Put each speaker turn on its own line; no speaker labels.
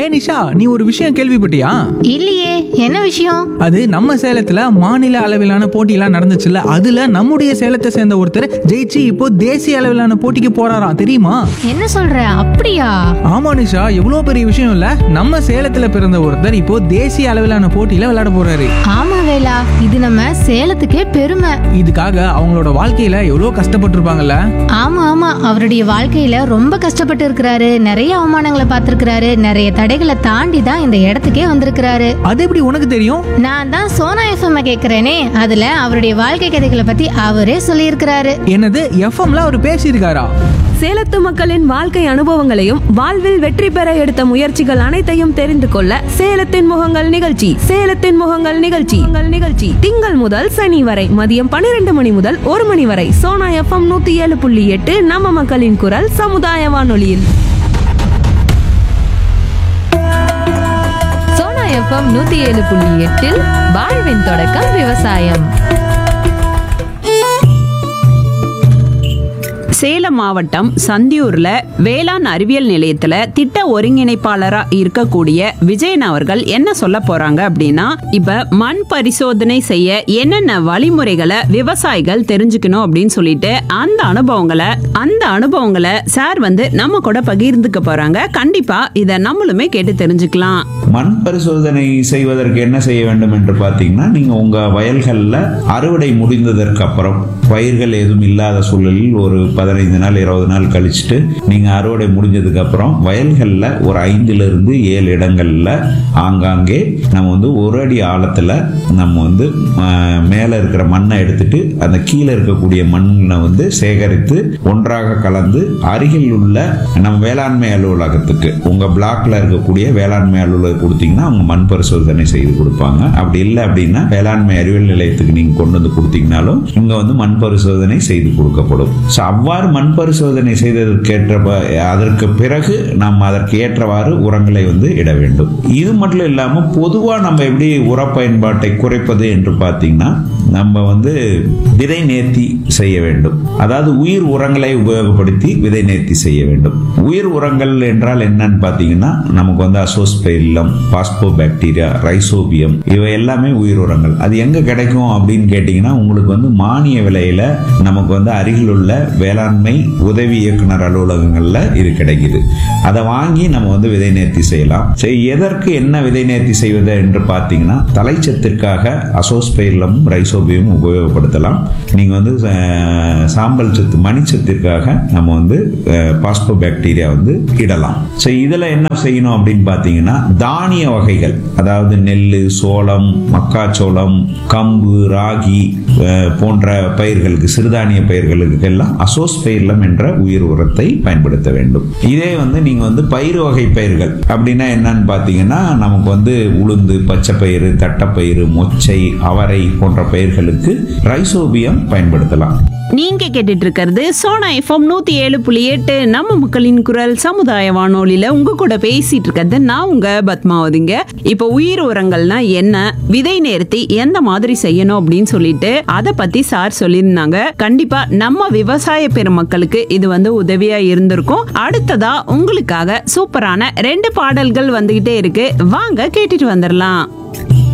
ஏ நிஷா நீ ஒரு விஷயம் கேள்விப்பட்டியா
இல்லையே என்ன விஷயம்
அது நம்ம சேலத்துல மாநில அளவிலான போட்டியெல்லாம் நடந்துச்சுல்ல அதுல நம்முடைய சேலத்தை சேர்ந்த ஒருத்தர் ஜெயிச்சு இப்போ தேசிய அளவிலான போட்டிக்கு போறாராம் தெரியுமா
என்ன சொல்ற அப்படியா
ஆமா நிஷா எவ்வளோ பெரிய விஷயம் இல்ல நம்ம சேலத்துல பிறந்த ஒருத்தர் இப்போ தேசிய அளவிலான போட்டியில விளையாட போறாரு
ஆமா வேலா இது நம்ம சேலத்துக்கே பெருமை
இதுக்காக அவங்களோட வாழ்க்கையில எவ்வளோ கஷ்டப்பட்டிருப்பாங்கல்ல
ஆமா ஆமா அவருடைய வாழ்க்கையில ரொம்ப கஷ்டப்பட்டு இருக்கிறாரு நிறைய அவமானங்களை பார்த்திருக்கிறாரு நிறைய தடைகளை தாண்டி தான் இந்த இடத்துக்கே வந்திருக்கிறாரு
அது எப்படி உனக்கு தெரியும்
நான் தான் சோனா எஃப்எம் கேக்குறேனே அதுல அவருடைய வாழ்க்கை கதைகளை பத்தி அவரே சொல்லியிருக்கிறாரு
என்னது எஃப்எம்ல அவர் பேசியிருக்காரா
சேலத்து மக்களின் வாழ்க்கை அனுபவங்களையும் வாழ்வில் வெற்றி பெற எடுத்த முயற்சிகள் அனைத்தையும் தெரிந்து கொள்ள சேலத்தின் முகங்கள் நிகழ்ச்சி சேலத்தின் முகங்கள் நிகழ்ச்சி உங்கள் நிகழ்ச்சி திங்கள் முதல் சனி வரை மதியம் பன்னிரண்டு மணி முதல் ஒரு மணி வரை சோனா எஃப்எம் நூத்தி ஏழு புள்ளி எட்டு நம்ம மக்களின் குரல் சமுதாய வானொலியில்
சோனா எஃப்எம் நூத்தி ஏழு புள்ளி எட்டில் வாழ்வின் தொடக்கம் விவசாயம்
சேலம் மாவட்டம் சந்தியூர்ல வேளாண் அறிவியல் நிலையத்துல திட்ட ஒருங்கிணைப்பாளரா இருக்கக்கூடிய விஜயன் அவர்கள் என்ன சொல்ல போறாங்க அப்படின்னா இப்ப மண் பரிசோதனை செய்ய என்னென்ன வழிமுறைகளை விவசாயிகள் தெரிஞ்சுக்கணும் அப்படின்னு சொல்லிட்டு அந்த அனுபவங்களை அந்த அனுபவங்களை சார் வந்து நம்ம கூட பகிர்ந்துக்க போறாங்க கண்டிப்பா இதை நம்மளுமே கேட்டு தெரிஞ்சுக்கலாம்
மண் பரிசோதனை செய்வதற்கு என்ன செய்ய வேண்டும் என்று பார்த்தீங்கன்னா நீங்க உங்க வயல்களில் அறுவடை முடிந்ததற்கு அப்புறம் பயிர்கள் எதுவும் இல்லாத சூழலில் ஒரு பதினைந்து நாள் இருபது நாள் கழிச்சுட்டு நீங்க அறுவடை முடிஞ்சதுக்கு அப்புறம் வயல்களில் ஒரு ஐந்துல இருந்து ஏழு இடங்கள்ல ஆங்காங்கே நம்ம வந்து ஒரு அடி ஆழத்துல நம்ம வந்து ஆஹ், மேல இருக்கிற மண்ணை எடுத்துட்டு அந்த கீழே இருக்கக்கூடிய மண்ணை வந்து சேகரித்து ஒன்றாக கலந்து அருகில் உள்ள நம்ம வேளாண்மை அலுவலகத்துக்கு உங்க பிளாக்ல இருக்கக்கூடிய வேளாண்மை அலுவலகம் கொடுத்தீங்கன்னா அவங்க மண் பரிசோதனை செய்து கொடுப்பாங்க அப்படி இல்லை அப்படின்னா வேளாண்மை அறிவியல் நிலையத்துக்கு நீங்க கொண்டு வந்து கொடுத்தீங்கனாலும் இங்க வந்து மண் பரிசோதனை செய்து கொடுக்கப்படும் ஸோ அவ்வாறு மண் பரிசோதனை செய்ததற்கேற்ற ப- அதற்கு பிறகு நாம் அதற்கு ஏற்றவாறு உரங்களை வந்து இட வேண்டும் இது மட்டும் இல்லாம பொதுவா நம்ம எப்படி உர பயன்பாட்டை குறைப்பது என்று பார்த்தீங்கன்னா நம்ம வந்து விதை நேர்த்தி செய்ய வேண்டும் அதாவது உயிர் உரங்களை உபயோகப்படுத்தி விதை நேர்த்தி செய்ய வேண்டும் உயிர் உரங்கள் என்றால் என்னன்னு பார்த்தீங்கன்னா நமக்கு வந்து அசோஸ்பெரிலம் பாஸ்போ பாக்டீரியா ரைசோபியம் இவை எல்லாமே உயிர் உரங்கள் அது எங்க கிடைக்கும் அப்படின்னு கேட்டீங்கன்னா உங்களுக்கு வந்து மானிய விலையில நமக்கு வந்து அருகில் உள்ள வேளாண்மை உதவி இயக்குனர் அலுவலகங்கள்ல இது கிடைக்குது அதை வாங்கி நம்ம வந்து விதை நேர்த்தி செய்யலாம் சரி எதற்கு என்ன விதை நேர்த்தி செய்வது என்று பார்த்தீங்கன்னா தலைச்சத்திற்காக அசோஸ்பெரிலம் ரைசோபியம் உபயோகப்படுத்தலாம் நீங்க வந்து அஹ், சாம்பல் சத்து மணிச்சத்திற்காக நம்ம வந்து பாஸ்போ பாக்டீரியா வந்து இடலாம் ஸோ இதில் என்ன செய்யணும் அப்படின்னு பார்த்தீங்கன்னா தானிய வகைகள் அதாவது நெல் சோளம் மக்காச்சோளம் கம்பு ராகி அஹ், போன்ற பயிர்களுக்கு சிறுதானிய பயிர்களுக்கு எல்லாம் அசோஸ்பெயிர்லம் என்ற உயிர் உரத்தை பயன்படுத்த வேண்டும் இதே வந்து நீங்க வந்து பயிர் வகை பயிர்கள் அப்படின்னா என்னன்னு பார்த்தீங்கன்னா நமக்கு வந்து உளுந்து பச்சைப்பயிறு தட்டைப்பயிறு மொச்சை அவரை போன்ற பயிர்களுக்கு ரைசோபியம் பயன்படுத்தலாம்
நீங்க கேட்டுட்டு இருக்கிறது சோனா எஃப்எம் நூத்தி ஏழு புள்ளி எட்டு நம்ம மக்களின் குரல் சமுதாய வானொலியில உங்க கூட பேசிட்டு இருக்கிறது நான் உங்க பத்மாவதிங்க இப்போ உயிர் உரங்கள்னா என்ன விதை நேர்த்தி எந்த மாதிரி செய்யணும் அப்படின்னு சொல்லிட்டு அதை பத்தி சார் சொல்லியிருந்தாங்க கண்டிப்பா நம்ம விவசாய பெருமக்களுக்கு இது வந்து உதவியா இருந்திருக்கும் அடுத்ததா உங்களுக்காக சூப்பரான ரெண்டு பாடல்கள் வந்துகிட்டே இருக்கு வாங்க கேட்டுட்டு வந்துடலாம்